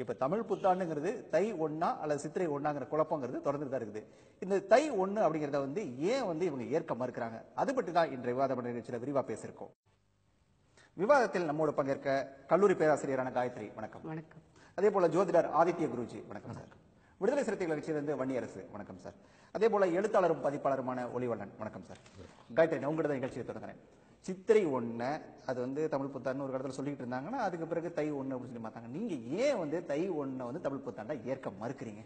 இப்ப தமிழ் புத்தாண்டுங்கிறது தை ஒண்ணா அல்லது சித்திரை ஒண்ணாங்கிற குழப்பங்கிறது தொடர்ந்துட்டு தான் இருக்குது இந்த தை ஒண்ணு அப்படிங்கறத வந்து ஏன் வந்து இவங்க ஏற்க மறுக்கிறாங்க அது பற்றி தான் இன்றைய விவாத பண்ண நிகழ்ச்சியில விரிவா பேசியிருக்கோம் விவாதத்தில் நம்மோடு பங்கேற்க கல்லூரி பேராசிரியரான காயத்ரி வணக்கம் வணக்கம் அதே போல ஜோதிடர் ஆதித்ய குருஜி வணக்கம் சார் விடுதலை சிறுத்தைகள் கட்சியிலிருந்து வன்னியரசு வணக்கம் சார் அதே போல எழுத்தாளரும் பதிப்பாளருமான ஒளிவண்ணன் வணக்கம் சார் காயத்ரி நான் உங்களோட நிகழ்ச்சியை தொடங்குறேன் சித்திரை ஒண்ணு அது வந்து தமிழ் புத்தாண்டு ஒரு இடத்துல சொல்லிட்டு இருந்தாங்கன்னா அதுக்கு பிறகு தை ஒண்ணு அப்படின்னு சொல்லி மாத்தாங்க நீங்க ஏன் வந்து தை ஒண்ணை வந்து தமிழ் புத்தாண்டா ஏற்க மறுக்கிறீங்க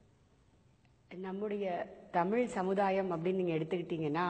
நம்முடைய தமிழ் சமுதாயம் அப்படின்னு நீங்க எடுத்துக்கிட்டீங்கன்னா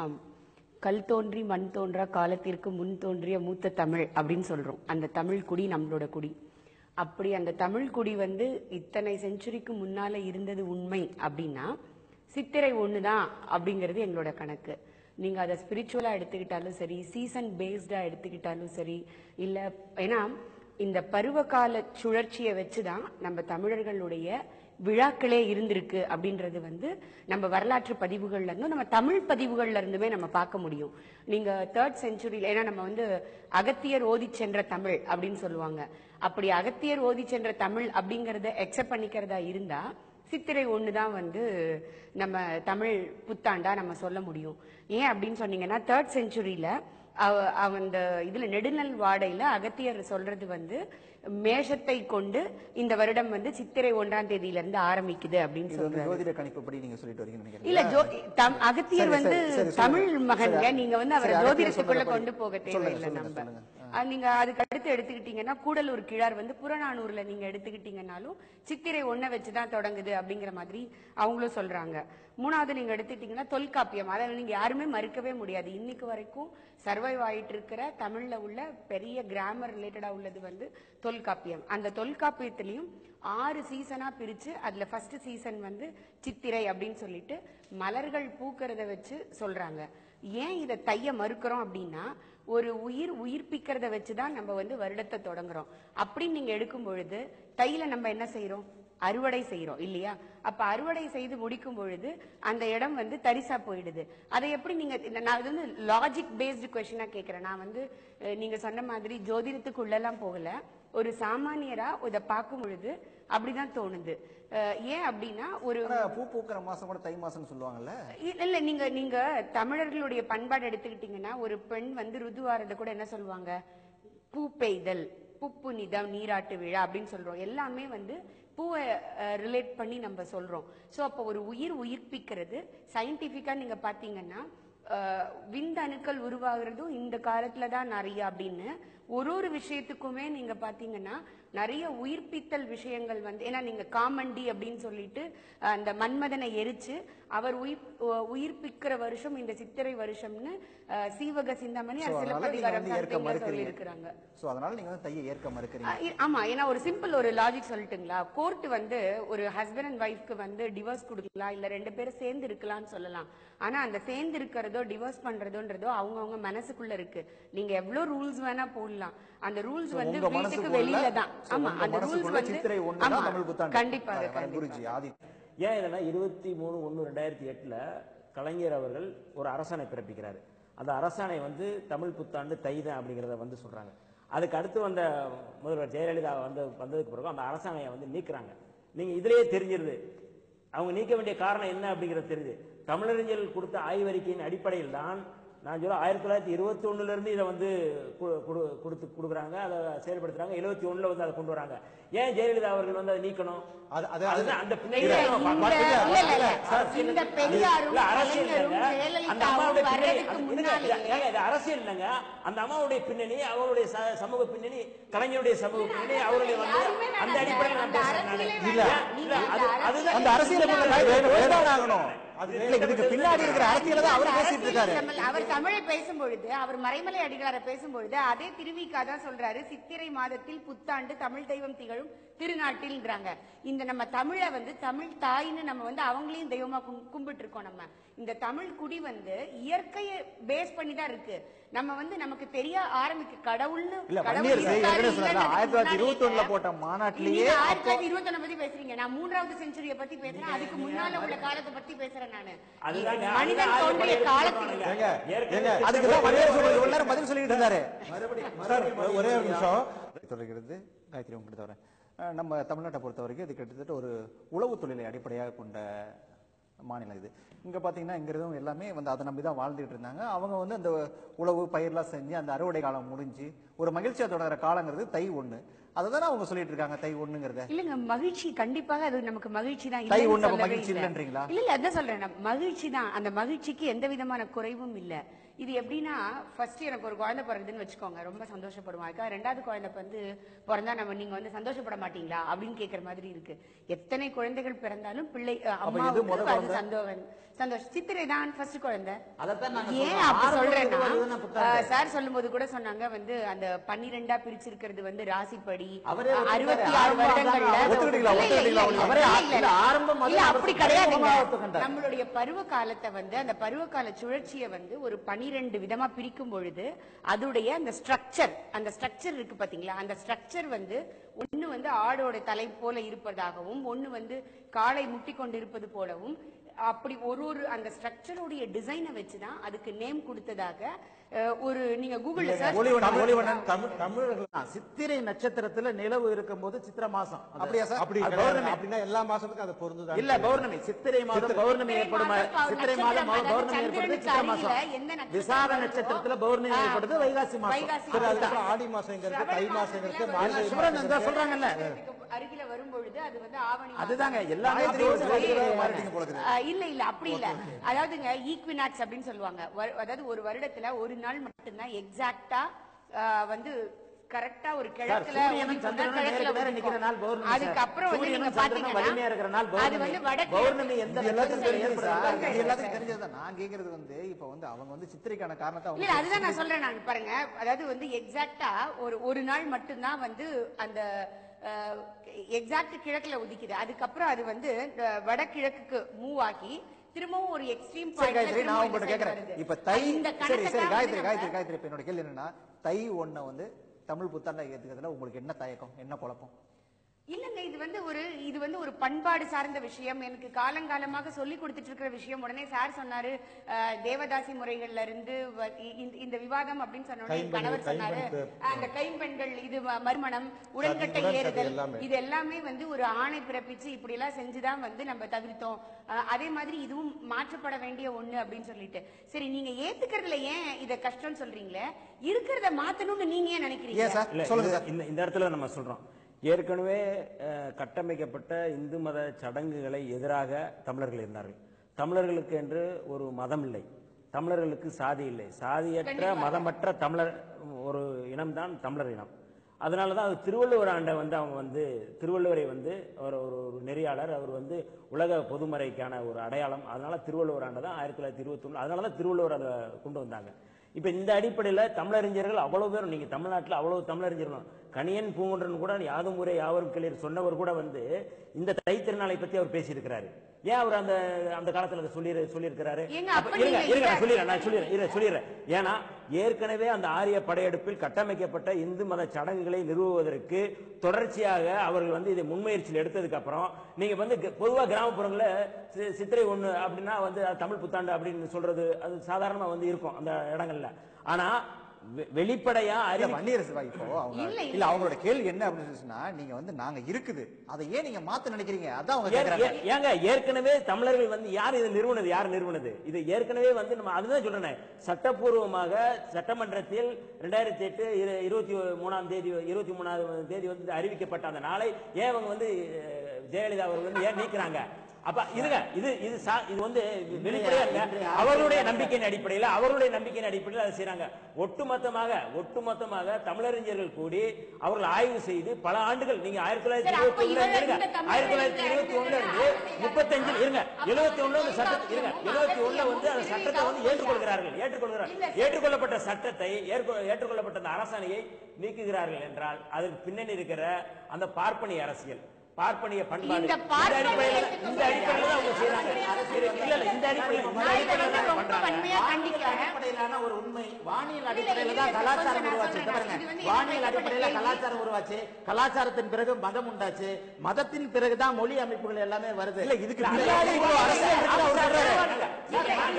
கல் தோன்றி மண் தோன்றா காலத்திற்கு முன் தோன்றிய மூத்த தமிழ் அப்படின்னு சொல்றோம் அந்த தமிழ் குடி நம்மளோட குடி அப்படி அந்த தமிழ் குடி வந்து இத்தனை செஞ்சுரிக்கு முன்னால இருந்தது உண்மை அப்படின்னா சித்திரை ஒண்ணுதான் அப்படிங்கிறது எங்களோட கணக்கு நீங்க அதை ஸ்பிரிச்சுவலா எடுத்துக்கிட்டாலும் சரி சீசன் பேஸ்டா எடுத்துக்கிட்டாலும் சரி இல்ல ஏன்னா இந்த பருவகால சுழற்சியை வச்சுதான் நம்ம தமிழர்களுடைய விழாக்களே இருந்திருக்கு அப்படின்றது வந்து நம்ம வரலாற்று பதிவுகள்ல இருந்தும் நம்ம தமிழ் பதிவுகள்ல இருந்துமே நம்ம பார்க்க முடியும் நீங்க தேர்ட் செஞ்சுரியில ஏன்னா நம்ம வந்து அகத்தியர் ஓதி சென்ற தமிழ் அப்படின்னு சொல்லுவாங்க அப்படி அகத்தியர் ஓதி சென்ற தமிழ் அப்படிங்கறத எக்ஸெப்ட் பண்ணிக்கிறதா இருந்தா சித்திரை ஒண்ணுதான் வந்து நம்ம தமிழ் புத்தாண்டா நம்ம சொல்ல முடியும் ஏன் அப்படின்னு சொன்னீங்கன்னா தேர்ட் செஞ்சுரியில அந்த இதுல நெடுநல் வாடையில அகத்தியர் சொல்றது வந்து மேஷத்தை கொண்டு இந்த வருடம் வந்து சித்திரை ஒன்றாம் தேதியில இருந்து ஆரம்பிக்குது அப்படின்னு இது வந்து சொல்றாரு ஜோதிட கணிப்புப்படி நீங்க சொல்லிட்டு வரீங்கன்னு நினைக்கிறேன் இல்ல ஜோ தம்- அகத்தியர் சரி, வந்து சரி, சரி, தமிழ் சொல்லுங்க. மகன்க சரி, நீங்க வந்து அவரை சரி, அகத்தியர் ஜோதிடத்துக்குள்ள சொல்றபடி. கொண்டு போக சொல்லுங்க, தேவையில்லை சொல்லுங்க, நம்ம சொல்லுங்க. அது நீங்க அதுக்கு அடுத்து எடுத்துக்கிட்டீங்கன்னா கூடலூர் கிழார் வந்து புறநானூர்ல நீங்க எடுத்துக்கிட்டீங்கன்னாலும் சித்திரை ஒன்ன வச்சுதான் தொடங்குது அப்படிங்கிற மாதிரி அவங்களும் சொல்றாங்க மூணாவது நீங்க எடுத்துக்கிட்டீங்கன்னா தொல்காப்பியம் அதை நீங்க யாருமே மறுக்கவே முடியாது இன்னைக்கு வரைக்கும் சர்வைவ் ஆயிட்டு இருக்கிற தமிழ்ல உள்ள பெரிய கிராமர் ரிலேட்டடா உள்ளது வந்து தொல்காப்பியம் அந்த தொல்காப்பியத்திலையும் ஆறு சீசனா பிரிச்சு அதுல ஃபர்ஸ்ட் சீசன் வந்து சித்திரை அப்படின்னு சொல்லிட்டு மலர்கள் பூக்கிறத வச்சு சொல்றாங்க ஏன் இதை தைய மறுக்கிறோம் அப்படின்னா ஒரு உயிர் உயிர்ப்பிக்கிறத வச்சுதான் நம்ம வந்து வருடத்தை தொடங்குறோம் அப்படின்னு நீங்க எடுக்கும் பொழுது தையில நம்ம என்ன செய்யறோம் அறுவடை செய்யறோம் இல்லையா அப்ப அறுவடை செய்து முடிக்கும் பொழுது அந்த இடம் வந்து தரிசா போயிடுது அதை எப்படி நீங்க நான் இது வந்து லாஜிக் பேஸ்டு கொஸ்டினா கேக்குறேன் நான் வந்து அஹ், நீங்க சொன்ன மாதிரி ஜோதிடத்துக்குள்ளெல்லாம் போகல ஒரு சாமானியரா இதை பார்க்கும் பொழுது அப்படிதான் தோணுது அஹ், ஏன் அப்படின்னா ஒரு ஆனா பூ பூக்கிற மாசம் கூட தை மாசம்னு சொல்லுவாங்கல்ல இல்ல இல்ல, நீங்க நீங்க தமிழர்களுடைய பண்பாடு எடுத்துக்கிட்டீங்கன்னா ஒரு பெண் வந்து ருதுவாரத கூட என்ன சொல்லுவாங்க பூ பெய்தல் புப்புனிதம் நீராட்டு விழா அப்படின்னு சொல்றோம் எல்லாமே வந்து பூவை ரிலேட் பண்ணி நம்ம சொல்றோம் சோ அப்போ ஒரு உயிர் உயிர்ப்பிக்கிறது சயின்டிபிக்கா நீங்க பாத்தீங்கன்னா அஹ், விந்தணுக்கள் உருவாகிறதும் இந்த காலத்துல தான் நிறைய அப்படின்னு ஒரு ஒரு விஷயத்துக்குமே நீங்க பாத்தீங்கன்னா நிறைய உயிர்ப்பித்தல் விஷயங்கள் வந்து ஏன்னா நீங்க காமண்டி அப்படின்னு சொல்லிட்டு அஹ், அந்த மன்மதனை எரிச்சு அவர் உயிர் உ- உயிர்ப்பிக்கிற வருஷம் இந்த சித்திரை வருஷம்னு அஹ், சீவக சிந்தாமணி So, அதனால நீங்க சிலப்பதிகாரம் வந்து ஏற்க சொல்லி மறுக்கிறீங்க இருக்கிறாங்க சோ அதனால நீங்க வந்து தையை ஏற்க மறுக்கிறீங்க ஆ, இ- ஆமா ஏன்னா ஒரு சிம்பிள் ஒரு லாஜிக் சொல்லட்டுங்களா கோர்ட் வந்து ஒரு ஹஸ்பண்ட் அண்ட் ஒய்ஃப்க்கு வந்து டிவோர்ஸ் கொடுக்கலாம் இல்ல ரெண்டு பேரும் சேர்ந்து இருக்கலாம்னு சொல்லலாம் ஆனா அந்த சேர்ந்து இருக்கிறதோ டிவோர்ஸ் பண்றதோன்றதோ அவங்கவங்க மனசுக்குள்ள இருக்கு நீங்க எவ்வளவு ரூல்ஸ் வேணா போடலாம் அந்த ரூல்ஸ் So, வந்து உங்க வீட்டுக்கு மனசுக்குள்ள- வெளியில தான் so, ஆமா உங்க அந்த ரூல்ஸ் மனசுக்குள்ள வந்து சித்திரை ஒண்ணுதான் ஆமா தமிழ் புத்தாண்டு கண்டிப்பாக வரேன், கண்டிப்பாக குருஜி ஆதி ஏன் இல்லைன்னா இருபத்தி மூணு ஒன்று ரெண்டாயிரத்தி எட்டில் கலைஞர் அவர்கள் ஒரு அரசாணை பிறப்பிக்கிறாரு அந்த அரசாணை வந்து தமிழ் புத்தாண்டு தைதான் அப்படிங்கிறத வந்து சொல்றாங்க அதுக்கு அடுத்து வந்த முதல்வர் ஜெயலலிதா வந்து வந்ததுக்கு பிறகு அந்த அரசாணையை வந்து நீக்குறாங்க நீங்க இதுலயே தெரிஞ்சிருது அவங்க நீக்க வேண்டிய காரணம் என்ன அப்படிங்கிறது தெரியுது தமிழறிஞர்கள் கொடுத்த ஆய்வறிக்கையின் அடிப்படையில் தான் நான் சொல்ல ஆயிரத்தி தொள்ளாயிரத்தி இருபத்தி ஒண்ணுல இருந்து இதை வந்து கு- குடு- கொடுத்து கொடுக்குறாங்க அதை செயல்படுத்துறாங்க எழுபத்தி ஒண்ணுல வந்து அதை கொண்டு வராங்க ஏன் ஜெயலலிதா அவர்கள் வந்து அதை நீக்கணும் அது- அது- அதுதான் அந்த இல்ல, பின்னணியில நம்ம இந்த- பா- இல்ல, இல்ல, இல்ல. அரசியல் இந்த இல்ல. பெரியாரும் இல்ல, அரசியல் கலைஞரும் இல்லைங்க. ஜெயலலிதாவும் அந்த அம்மாவுடைய பின்னணி வர்றதுக்கு அது- இருங்க, முன்னாலேயே- ஏங்க, இது அரசியல் இல்லைங்க அந்த அம்மாவுடைய பின்னணி அவருடைய ச- சமூக பின்னணி கலைஞருடைய சமூக பின்னணி அவருடைய வந்து யாருமே வேணாங்க. அந்த அடிப்படையில் நான் அந்த பேசுறேன் நானு. அரசியலே இல்ல, வேணாம். இல்ல, நீங்க அது- அந்த அதுதான் அந்த அரசியலை இல்ல, கொஞ்சம் வேணும், வேணும் ஆகணும் அது இல்ல, இதுக்கு பின்னாடி இருக்கிற அரசியலை தான் அவர் பேசிட்டு இருக்காரு அரசியல் அவர் தமிழை பேசும்பொழுது அவர் மறைமலை அடிகளாரை பேசும்பொழுது அதே திருவிக்கா தான் சொல்றாரு சித்திரை மாதத்தில் புத்தாண்டு தமிழ் தெய்வம் திகழும் திருநாட்டில்ன்றாங்க இந்த நம்ம தமிழை வந்து தமிழ் தாய்ன்னு நம்ம வந்து அவங்களையும் தெய்வமா கும்- கும்பிட்டு இருக்கோம் நம்ம இந்த தமிழ் குடி வந்து இயற்கையை பேஸ் பண்ணி தான் இருக்கு நம்ம வந்து நமக்கு தெரிய ஆரம்பிக்க கடவுள்னு இல்ல, கடவுள் வன்னியர் இருக்காரு, ஏற்கனவே சொன்னாரு, இல்லைன்றதுக்கு ஆயிரத்தி தொள்ளாயிரத்தி முன்னாடி இருபத்தி ஒண்ணுல இல்ல. போட்ட மாநாட்டிலேயே நீங்க ஆயிரத்தி அப்போ- தொள்ளாயிரத்தி இருபத்தி ஒண்ணு பத்தி பேசுறீங்க நான் மூன்றாவது செஞ்சுரியை பத்தி பேசுறேன் அதுக்கு முன்னால உள்ள காலத்தை பத்தி பேசுறேன் நானு அதுதாங்க, மனிதன் அதுதான் தோன்றிய ஆயிரத்தி காலத்தில் தொள்ளாயிரத்தி ஏங்க, ஏற்கனவே ஏங்க, திட்டம் அதுக்கு தான் போட்டு வன்னியர் சொல்றது இவ்வளவு நேரம் பதில் சொல்லிட்டு இருந்தாரு மறுபடி சார் மறுபடி ஒரே ஒரு நிமிஷம் தொடர்கிறது காயத்ரி உங்ககிட்ட வரேன் அஹ், நம்ம தமிழ்நாட்டை பொறுத்த வரைக்கும் இது கிட்டத்தட்ட ஒரு உழவு தொழிலை அடிப்படையாக கொண்ட மாநிலம் இது இங்க பாத்தீங்கன்னா இங்க இருந்தவங்க எல்லாமே வந்து அதை நம்பி தான் வாழ்ந்துட்டு இருந்தாங்க அவங்க வந்து அந்த உழவு பயிர்லாம் செஞ்சு அந்த அறுவடை காலம் முடிஞ்சு ஒரு மகிழ்ச்சியா தொடங்குற காலங்கிறது தை ஒண்ணு அதை தானே அவங்க சொல்லிட்டு இருக்காங்க தை ஒண்ணுங்கிறத இல்லங்க மகிழ்ச்சி கண்டிப்பாக அது நமக்கு மகிழ்ச்சி தான் தை இல்லைன்னு ஒண்ணு அப்ப சொல்லவே மகிழ்ச்சி இல்ல. இல்லைன்றீங்களா? இல்ல இல்ல அதான் சொல்றேன் நான். மகிழ்ச்சி தான் அந்த மகிழ்ச்சிக்கு எந்த விதமான குறைவும் இல்ல இது எப்படின்னா ஃபர்ஸ்ட் எனக்கு ஒரு குழந்தை பிறகுதுன்னு வச்சுக்கோங்க ரொம்ப சந்தோஷப்படுவாங்க அதுக்காக ரெண்டாவது குழந்தை வந்து பிறந்தா நம்ம நீங்க வந்து சந்தோஷப்பட மாட்டீங்களா அப்படின்னு கேக்குற மாதிரி இருக்கு எத்தனை குழந்தைகள் பிறந்தாலும் பிள்ளை அஹ், அப்ப எது அம்மாவுக்கு முத அது குழந்தை? சந்தோஷம் சந்தோஷம் சித்திரை தான் ஃபர்ஸ்ட் குழந்தை அதைத்தான் நாங்க ஏன் சொல்றோம். அப்படி ஆரம்பத்துல சொல்றேன்னா வருதுன்னா புத்தாண்டு. அஹ், சார் சொல்லும்போது கூட சொன்னாங்க வந்து அந்த பன்னிரெண்டா பிரிச்சிருக்கிறது வந்து ராசிப்படி அவரே ஒத்துக்கிட்டாரு. அறுபத்தி ஆறு ஆரம்பம் வருடங்கள்ல அதான் ஒத்துக்கிட்டீங்களா? இல்ல, இல்ல, இல்ல, ஒத்துக்கிட்டீங்களா? அவரே இல்ல, இல்ல, இல்ல, ஆரம்பம் இல்ல, முதல்ல அப்படி அவர் கிடையாதுங்க சமூகமா ஒத்துக்கிட்டார். நம்மளுடைய பருவ காலத்தை வந்து அந்த பருவ கால சுழற்சியை வந்து ஒரு பனிரெண்டு விதமா பிரிக்கும் பொழுது அதுடைய அந்த ஸ்ட்ரக்சர் அந்த ஸ்ட்ரக்சர் இருக்கு பாத்தீங்களா அந்த ஸ்ட்ரக்சர் வந்து ஒண்ணு வந்து ஆடோட தலை போல இருப்பதாகவும் ஒண்ணு வந்து காலை முட்டி கொண்டு இருப்பது போலவும் அப்படி ஒரு ஒரு அந்த ஸ்ட்ரக்சருடைய டிசைனை வச்சுதான் அதுக்கு நேம் கொடுத்ததாக அஹ், ஒரு நீங்க கூகுள்ல சர்ச் ஒளிவண்ணன், ஒளிவண்ணன். தமிழ் தமிழர்கள் தான். சித்திரை நட்சத்திரத்துல நிலவு இருக்கும்போது சித்திரை மாசம் அது- அப்படியா சார்? அப்படி அது கிடையாது. பௌர்ணமி. அப்படின்னா எல்லா மாசத்துக்கும் அது பொருந்துதான் இல்ல பௌர்ணமி சித்திரை மாதம் பௌர்ணமி சித்திரை ஏற்படும் மாதம் பௌ- சித்திரை நட்சத்திரம், மாதம் அதாவது பௌர்ணமி ஏற்படுது சந்திரனுக்கு சித்திரை அருகில மாசம் எந்த நட்சத்திரம் விசாக வருதோ, நட்சத்திரத்துல பௌர்ணமி ஆ, ஏற்படுது வைகாசி மாசம் வைகாசி சரி, மாசம். அதுதான். அதுதான் ஆடி மாசம் இங்க இருக்கு தை மாசம் இங்க இருக்கு சிரவண மார்கழி மாசம் சிவரன் மாசம் தான் இருக்கு. சொல்றாங்கல்ல அருகில வரும்பொழுது அது வந்து ஆவணி மாசம். அதுதாங்க எல்லாமே காயத்ரி அப்படியே ஒரு சொல்லி- வேலையை மாறிட்டீங்க போல இருக்குது. ஆஹ் இல்ல இல்ல அப்படி இல்ல அதாவதுங்க ஈக்வினாக்ஸ் அப்படின்னு சொல்லுவாங்க வரு- அதாவது ஒரு வருடத்துல ஒரு நாள் மட்டும்தான் எக்ஸாக்டா வந்து கரெக்டா ஒரு கிழக்குல சூரியனும் உதிக்கும் சந்திரனும் கிழக்குல நேருக்கு நேரா உதிக்கும். நிக்கிற நாள் பௌர்ணமி சார். அதுக்கப்புறம் வந்து சூரியனும் நீங்க சந்திரனும் வலிமையா இருக்கிற நாள் பாத்தீங்கன்னா அது பௌர்ணமி. வந்து வடக்கு பௌர்ணமி எந்த இது எல்லாத்துக்கும் நட்சத்திரத்துல தெரிஞ்சது சார். ஏற்படுதோ இது எல்லாத்துக்கும் தெரிஞ்சதுதான் நான் கேக்குறது வந்து இப்ப வந்து அவங்க வந்து சித்திரைக்கான காரணத்தை இல்ல அவங்க அதுதான் நான் சொல்றேன் நான் பாருங்க அதாவது வந்து எக்ஸாக்டா ஒரு ஒரு நாள் மட்டும்தான் வந்து அந்த எக்ஸாக்ட் கிழக்குல உதிக்குது அதுக்கப்புறம் அது வந்து அஹ், வடகிழக்குக்கு மூவ் ஆகி திரும்பவும் ஒரு எக்ஸ்ட்ரீம் சரி காயத்ரி நான் உங்ககிட்ட கேக்குறேன் இப்ப தை சரி சரி காயத்ரி காயத்ரி காயத்ரி இப்ப என்னோட கேள்வி என்னன்னா தை ஒண்ண வந்து தமிழ் புத்தாண்டை ஏத்துக்கிறதுல உங்களுக்கு என்ன தயக்கம் என்ன குழப்பம் இல்லங்க இது வந்து ஒரு இது வந்து ஒரு பண்பாடு சார்ந்த விஷயம் எனக்கு காலங்காலமாக சொல்லி கொடுத்துட்டு இருக்கிற விஷயம் உடனே சார் சொன்னாரு அஹ், தேவதாசி முறைகள்ல இருந்து வ- இ- இந்த- இந்த விவாதம் அப்படின்னு சொன்ன உடனே என் கைம்பெண், கணவர் சொன்னாரு கைம்பெண் அஹ், அந்த கைம்பெண்கள் இது ம- மறுமணம் உடன்கட்டை உடன்கட்டை ஏறுதல் எல்லாமே. இது எல்லாமே வந்து ஒரு ஆணை பிறப்பிச்சு இப்படி எல்லாம் செஞ்சுதான் வந்து நம்ம தவிர்த்தோம் அஹ், அதே மாதிரி இதுவும் மாற்றப்பட வேண்டிய ஒண்ணு அப்படின்னு சொல்லிட்டு சரி நீங்க ஏத்துக்கிறதுல ஏன் இத கஷ்டம்னு சொல்றீங்களே இருக்கிறத மாத்தணும்னு நீங்க ஏன் நினைக்கிறீங்க ஏன் சார் இல்ல, சொல்லுங்க இந்த- சார் இந்த இந்த இடத்துல நம்ம சொல்றோம் ஏற்கனவே அஹ், கட்டமைக்கப்பட்ட இந்து மத சடங்குகளை எதிராக தமிழர்கள் இருந்தார்கள் தமிழர்களுக்கு என்று ஒரு மதம் இல்லை தமிழர்களுக்கு சாதி இல்லை சாதியற்ற கண்டிப்பாக. மதமற்ற தமிழர் ஒரு இனம்தான் தமிழர் இனம் அதனால தான் அது திருவள்ளுவர் ஆண்டை வந்து அவங்க வந்து திருவள்ளுவரை வந்து ஒரு ஒரு ஒரு நெறியாளர் அவர் வந்து உலக பொதுமறைக்கான ஒரு அடையாளம் அதனால திருவள்ளுவர் ஆண்டை தான் ஆயிரத்தி தொள்ளாயிரத்தி இருபத்தி அதனால தான் திருவள்ளுவர் அதை கொண்டு வந்தாங்க இப்ப இந்த அடிப்படையில் தமிழறிஞர்கள் அவ்வளவு பேரும் நீங்க தமிழ்நாட்டில் அவ்வளவு தமிழறிஞர்களும் கணியன் பூங்குன்றன் கூட யாதும் ஊரே யாவரும் கிளியர் சொன்னவர் கூட வந்து இந்த தைத்திருநாளை பத்தி அவர் பேசியிருக்கிறாரு ஏன் அவர் அந்த அந்த காலத்துல அதை சொல்லி சொல்லியிருக்கிறாரு ஏங்க, அப்ப அப்ப இருங்க நீங்க இருங்க நான் இத- சொல்லிடுறேன் நான் சொல்லிடுறேன் இரு, சொல்லிடுறேன் ஏன்னா ஏற்கனவே அந்த ஆரிய படையெடுப்பில் கட்டமைக்கப்பட்ட இந்து மத சடங்குகளை நிறுவுவதற்கு தொடர்ச்சியாக அவர்கள் வந்து இதை முன்முயற்சியில் எடுத்ததுக்கு அப்புறம் நீங்க வந்து க- பொதுவா கிராமப்புறங்கள்ல சி- சித்திரை ஒண்ணு அப்படின்னா வந்து அது தமிழ் புத்தாண்டு அப்படின்னு சொல்றது அது சாதாரணமா வந்து இருக்கும் அந்த இடங்கள்ல ஆனா வெ- வெளிப்படையா இல்ல அறிவி வன்னியரசு வா, இப்போ அவங்க இல்ல, இல்ல. இல்ல அவங்களோட கேள்வி என்ன அப்படின்னு சொன்னா நீங்க வந்து நாங்க இருக்குது அதை ஏன் நீங்க மாத்த நினைக்கிறீங்க அதான் அவங்க ஏ- கேக்குறாங்க ஏ- ஏங்க ஏற்கனவே தமிழர்கள் வந்து யார் இது நிறுவனது யார் நிறுவனது இது ஏற்கனவே வந்து நம்ம அதுதான் சொல்றேன் சட்டப்பூர்வமாக சட்டமன்றத்தில் ரெண்டாயிரத்தி எட்டு இரு- இருபத்தி மூணாம் தேதி இருபத்தி மூணாவது தேதி வந்து அறிவிக்கப்பட்ட அந்த நாளை ஏன் அவங்க வந்து அஹ், ஜெயலலிதா அவர்கள் வந்து ஏன் நீக்குறாங்க அப்ப இருங்க இது இது சா- இது வந்து வெளிப்படையா இருங்க அவர்களுடைய நம்பிக்கையின் அடிப்படையில் அவர்களுடைய நம்பிக்கையின் அடிப்படையில் அதை செய்றாங்க ஒட்டுமொத்தமாக ஒட்டுமொத்தமாக தமிழறிஞர்கள் கூடி அவர்கள் ஆய்வு செய்து பல ஆண்டுகள் நீங்க ஆயிரத்தி தொள்ளாயிரத்தி சரி, அப்ப இருபத்தி ஒண்ணுல இவங்க இருங்க இந்த தமிழ் ஆயிரத்தி தொள்ளாயிரத்தி அறிஞர்கள் இருபத்தி ஒண்ணுல இருந்து அறிஞர்கள் முப்பத்தஞ்சு இருங்க அப்ப எழுபத்தி ஒண்ணுல இந்த சட்டத்தை தொல்காப்பியமும் இருங்க எழுபத்தி ஒண்ணுல வந்து அந்த அகத்தியமும் சட்டத்தை வந்து திருவிழாவும் ஏற்றுக்கொள்கிறார்கள் ஏற்றுக்கொள்கிறார்கள் இல்ல, சார். ஏற்றுக்கொள்ளப்பட்ட சட்டத்தை ஏற்கொ- ஏற்றுக்கொள்ளப்பட்ட அந்த அரசாணையை நீக்குகிறார்கள் என்றால் அதற்கு பின்னணி இருக்கிற அந்த பார்ப்பனிய அரசியல் பார்ப்பனிய பண்பாடு இந்த இந்த பார்ப்பனிய அடிப்படையில அரசியல் இந்த அடிப்படையில தான் அவங்க செய்றாங்க இல்ல இல்ல இந்த அடிப்படையில இந்த நான் இதை அடிப்படையில வந்து தான் ரொம்ப பண்றாங்க வன்மையா வானியல் கண்டிக்கிறேன் அடிப்படையிலான ஒரு உண்மை வானியல் இல்ல, அடிப்படையில இல்ல, தான் இல்ல, கலாச்சாரம் கொஞ்சம் நான் உருவாச்சு சொல்றேன். பாருங்க இது வந்து வானியல் எனக்கு அடிப்படையில கேள்வி. கலாச்சாரம் உருவாச்சு கலாச்சாரத்தின் பிறகு மதம் உண்டாச்சு மதத்தின் பிறகுதான் மொழி அமைப்புகள் எல்லாமே வருது இல்ல, இதுக்கு பின்னாடி பின்னாடி இவ்வளவு அரசியல் இருக்குன்னு அவர் சார், சொல்றாரு. சார், சார், நான் கேட்கிறேன்.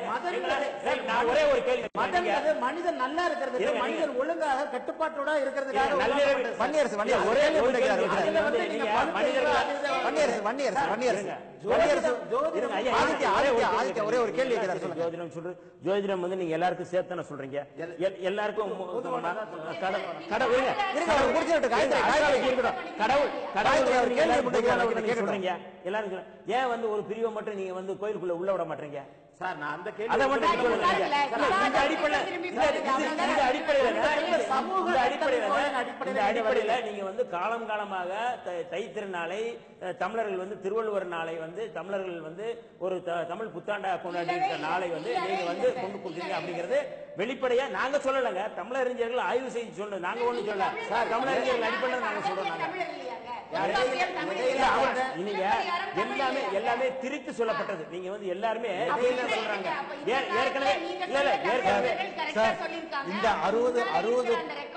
மதம் எங்களால- சரி, நான் ஒரே ஒரு கேள்வி மதம் நீங்க- அது மனிதன் நல்லா இருக்கிறதுக்கு இருங்க, மனிதன் ஒழுங்காக கட்டுப்பாட்டோட இருக்கிறதுக்காக இருங்க, நள்ளிரவு- உருவாக்கப்பட்டது. வன்னியரசு வன்னியரசு ஒரே ஒரே ஒரு கேள்வி கேள்வி. கேட்கிறார். அதுல வந்து நீங்க நீங்க பல்வேறு மனிதர்கள் அறிவு- வன்னியரசு வன்னியரசு வன்னியரசு இருங்க. வன்னியரசு ஜோதிடம், இருங்க, ஐயா, ஆதித்யா, ஒரே ஒரு ஆதித்யா, கேள்வி ஆதித்யா, ஒரே ஒரு கேள்வி கேட்கிறேன். கேட்கிறார், சொல்லுங்க. ஜோதிடம் சொல்ற ஜோதிடம் வந்து நீங்க எல்லாருக்கும் சேர்த்தானே சொல்றீங்க எல்- எல்லாருக்கும் மு- கடவுள் கடவுள் இருங்க. இருங்க, அவர் முடிச்சிட்டு காயத்ரி, இருங்க, காயத்ரி. இருக்கட்டும். கடவுள் கடவுள் காயத்ரி, அவர் வந்து கேள்வி எல்லாருக்கும் முன்வைக்கிறார், பொதுவானவர் அவர்கிட்ட நீங்க கேட்கட்டும். சொல்றீங்க எல்லாரும் சொல்றீங்க. ஏன் வந்து ஒரு பிரிவை மட்டும் நீங்க வந்து கோயிலுக்குள்ள உள்ள விட மாட்டீங்க சார் நான் அந்த அதை கேள்வி மட்டும் நான் சொல்லுங்க விவாதத்துல- இல்ல, இந்த விவாதத்துல அடிப்படையில திரும்பி இல்ல, பாருங்க. இது- அவ்வளவுதான். இந்த அடிப்படையில இந்த சமூக இந்த அடிப்படையில கட்டமைப்புகளின் அடிப்படையில இந்த நீங்க அடிப்படையில வரீங்க. நீங்க வந்து காலம் காலமாக தை- தைத்திருநாளை அஹ், தமிழர்கள் வந்து திருவள்ளுவர் நாளை வந்து தமிழர்கள் வந்து ஒரு த- தமிழ் புத்தாண்டா கொண்டாடி இருக்கிற நாளை வந்து நீங்க வந்து கொண்டு கொடுத்தீங்க அப்படிங்கிறது வெளிப்படையா நாங்க சொல்லலைங்க தமிழறிஞர்கள் ஆய்வு செய்து சொல்றது நாங்க ஒண்ணு சொல்லல தமிழறிஞர்கள் அடிப்படையில் நாங்க சொல்றோம் நாங்க இல்ல, அவங்க- நீங்க எல்லாமே எல்லாமே திரித்து சொல்லப்பட்டது நீங்க வந்து எல்லாருமே என்ன சொல்றாங்க ஏ- ஏற்கனவே இல்ல இல்ல ஏற்கனவே சார், இந்த அறுபது அறுபது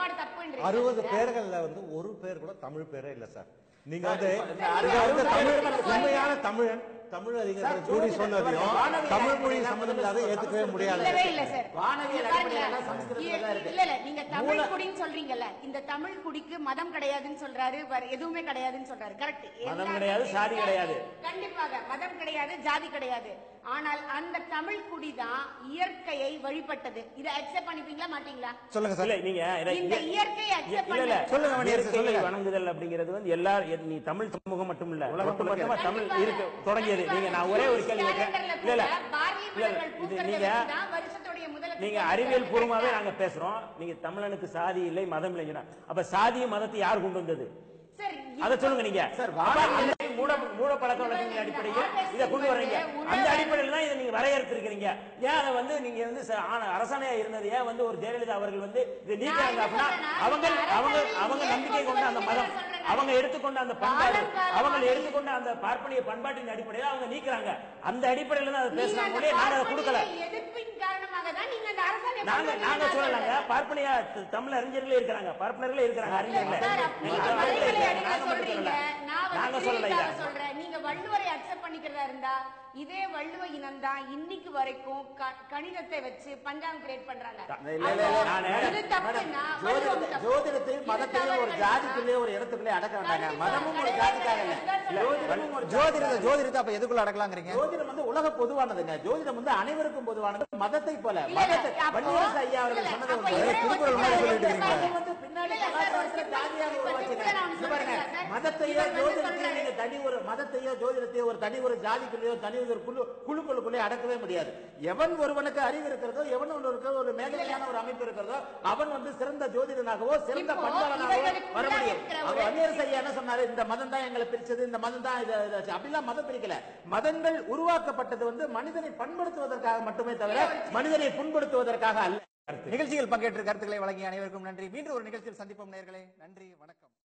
அறுபது பேர்கள்ல வந்து ஒரு பேர் கூட தமிழ் பேரே இல்ல சார் நீங்க வந்து இங்க வந்து தமிழ் உண்மையான தமிழன் தமிழ் அறிஞர்கள் கூடி சொன்னதையும் தமிழ் மொழி சம்பந்தம் இல்லாத ஏத்துக்கவே முடியாது இல்லவே இல்ல சார் வானவியல் இங்க அடிப்படையில பாருங்க. சமஸ்கிருதத்துல தான் இருக்கு. இல்ல இல்ல நீங்க தமிழ் குடின்னு சொல்றீங்கல்ல இந்த தமிழ் குடிக்கு மதம் கிடையாதுன்னு சொல்றாரு வேற எதுவுமே கிடையாதுன்னு சொல்றாரு கரெக்ட் மதம் கிடையாது, சாதி கிடையாது. கண்டிப்பாக மதம் கிடையாது ஜாதி கிடையாது ஆனால் அந்த தமிழ் குடி தான் இயற்கையை வழிபட்டது இதை அக்செப்ட் பண்ணிப்பீங்களா மாட்டீங்களா சொல்லுங்க சார் இல்ல நீங்க இதை- இந்த இய- இயற்கையை accept இல்ல இல்ல பண்ண- சொல்லுங்க, மணியரசு, இயற்கையை சொல்லுங்க. வணங்குதல் அப்படிங்கிறது வந்து எல்லா நீ தமிழ் சமூகம் மட்டும் இல்ல ஒட்டுமொத்தமா கண்டிப்பாக. தமிழ் இருக்கு தொடங்கியது நீங்க நான் ஒரே ஒரு கேள்வி கேட்கிறேன் கேலண்டர்ல இல்ல இல்ல கூட பாரதிய இல்ல, மலர்கள் இது பூக்கிறத நீங்க வச்சுதான் வருஷத்துடைய முதல் நீங்க அறிவியல் பூர்வமாவே நாங்க பேசுறோம் நீங்க தமிழனுக்கு சாதி இல்லை மதம் இல்லைன்னா அப்ப சாதியும் மதத்தை யார் கொண்டு வந்தது சரி அதை சொல்லுங்க நீங்க சார், அப்ப அந்த மூட மூட பழக்க வழக்கங்களின் அடிப்படையில் இதை கொண்டு வர்றீங்க அந்த அடிப்படையில் தான் இதை நீங்க வரையறுத்திருக்கிறீங்க ஏன் அதை வந்து நீங்க வந்து ச- ஆன- அரசனையா இருந்தது ஏன் வந்து ஒரு ஜெயலலிதா அவர்கள் வந்து இதை நீக்கிறாங்க அப்படின்னா அவங்க அவங்க அவங்க நம்பிக்கை கொண்ட அந்த மதம் அவங்க எடுத்துக்கொண்ட அந்த பண்பாடு அவங்க எடுத்துக்கொண்ட அந்த பார்ப்பனிய பண்பாட்டின் அடிப்படையில் அவங்க நீக்கிறாங்க அந்த அடிப்படையில் தான் அதை பேசுறாங்க ஒழிய நாங்க அதை கொடுக்கல எதிர்ப்பின் காரணமாக தான் நீங்க அந்த அரசாங்கம் நாங்க நாங்க சொல்லலங்க பார்ப்பனிய த- தமிழ் அறிஞர்களே இருக்கிறாங்க பார்ப்பனர்களே இருக்கிறாங்க அறிஞர்களே சார், அப்ப நீங்க நாங்க மலைகளை மட்டும் அடிக்க நாங்க மட்டும் சொல்றீங்க. சொல்லல நான் வந்து நாங்க சொல்லல இதை திருவிக்காக சொல்றேன். நீங்க வள்ளுவரை accept பண்ணிக்கிறதா இருந்தா, இதே வள்ளுவ இனம் தான் இன்னைக்கு வரைக்கும் க- கணிதத்தை வச்சு பஞ்சாங்கம் கிரியேட் பண்றாங்க இல்ல, இல்ல, இல்ல. அப்போ நானு- இது தப்புன்னா வள்ளுவம் ஜோதிடத்தை தப்பு. ஜோதிடத்தையும் இது மதத்தையும் ஒரு தவறுகள் ஜாதிக்குள்ளே ஒரு இடத்துக்குள்ளே அடக்க வேண்டாங்க கண்டிப்பா, மதமும் ஒரு கிடையாது, ஜாதிக்காக இல்ல கிடையாது. ஜோதிடமும் ஒரு ஜோதிடத்தை ஜோதிடத்தை அப்ப எதுக்குள்ள அடக்கலாங்கிறீங்க ஜோதிடம் வந்து உலக பொதுவானதுங்க ஜோதிடம் வந்து அனைவருக்கும் பொதுவானது மதத்தை போல இல்ல, இல்ல, மதத்தை அப்போ- வள்ளுவர் ஐயா இல்ல, அவர்கள் இல்ல, சொன்னது அப்போ வந்து இவரே திருக்குறள் ஒத்துக்கிறாரு. மாதிரி சொல்லிட்டு இருக்கீங்க. அது வந்து பின்னாடி இல்ல, சார், ஒரு கலாச்சாரத்துல simple- ஜாதியாக இப்ப உருவாச்சுங்க. simple நான் ஒண்ணு இங்க பாருங்க, சொல்றேன் சார். மதத்தையோ இவர் வந்து ஜோதிடத்தையோ சொல்றாரு. நீங்க தனி ஒரு மதத்தையோ ஜோதிடத்தையோ ஒரு தனி ஒரு ஜாதிக்குள்ளேயோ தனி ஒரு குழு குழுக்களுக்குள்ளே அடக்கவே முடியாது எவன் ஒருவனுக்கு அறிவு இருக்கிறதோ எவன் ஒருவருக்கு ஒரு மேகலையான ஒரு அமைப்பு இருக்கிறதோ அவன் வந்து சிறந்த ஜோதிடனாகவோ சிறந்த இப்போ பண்பாளனாகவோ இவர்களுக்கு வர முடியும் இருக்கிற அவர் ஒரு- வன்னியர் ஐயா என்ன சொன்னாரு இந்த மதம் தான் எங்களை பிரிச்சது இந்த மதம் தான் இதை இதை- அப்படிலாம் மதம் பிரிக்கல மதங்கள் உருவாக்கப்பட்டது வந்து மனிதனை பண்படுத்துவதற்காக மட்டுமே தவிர மனிதனை புண்படுத்துவதற்காக அல்ல நிகழ்ச்சியில் பங்கேற்று கருத்துக்களை வழங்கிய அனைவருக்கும் நன்றி மீண்டும் ஒரு நிகழ்ச்சியில் சந்திப்போம் நேயர்களே நன்றி வணக்கம்